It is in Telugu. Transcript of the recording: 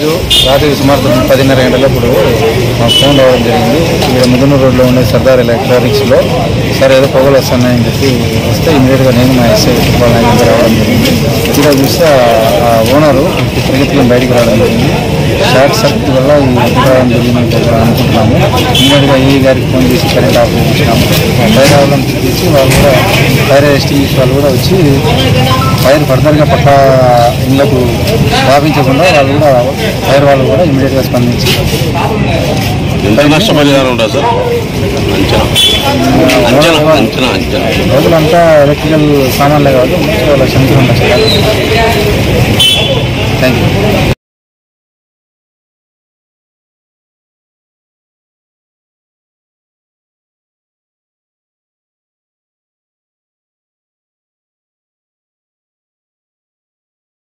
ఈరోజు రాత్రి సుమారు తొమ్మిది పదిన్నర గంటలప్పుడు మా ఫోన్ రావడం జరిగింది ఇక్కడ ముదునూరు రోడ్లో ఉండే సర్దార్ ఎలక్ట్రానిక్స్లో సార్ ఏదో పొగలు వస్తున్నాయని చెప్పి వస్తే ఇమీడియట్గా నేను మా ఎస్ఐ ఫుట్బాల్ నాయకులు రావడం జరిగింది ఇక్కడ చూస్తే ఆ ఓనరు పరిగెత్తుకొని బయటికి రావడం జరిగింది షార్ట్ సర్క్యూట్ వల్ల ఈ అగ్గి రావడం జరిగిందని చెప్పి అనుకుంటున్నాము ఇమీడియట్గా ఈ గారికి ఫోన్ చేసి కరెంట్ ఆఫ్ చేసినాము ఫైర్ రావడం తెచ్చి వాళ్ళు కూడా ఫైర్ ఎస్టింగ్విష్ వాళ్ళు కూడా వచ్చి ఫైర్ ఫర్దర్గా పక్క ఇళ్లకు వ్యాపించకుండా వాళ్ళు కూడా ఫైర్ వాళ్ళు కూడా ఇమీడియట్గా స్పందించి ఎంత నష్టపరిహారం ఉంటుంది సార్ అంచనా అంచనా అంచనా అంచనా రోజులంతా ఎలక్ట్రికల్ సామాన్లే కాదు వాళ్ళ క్షమించడం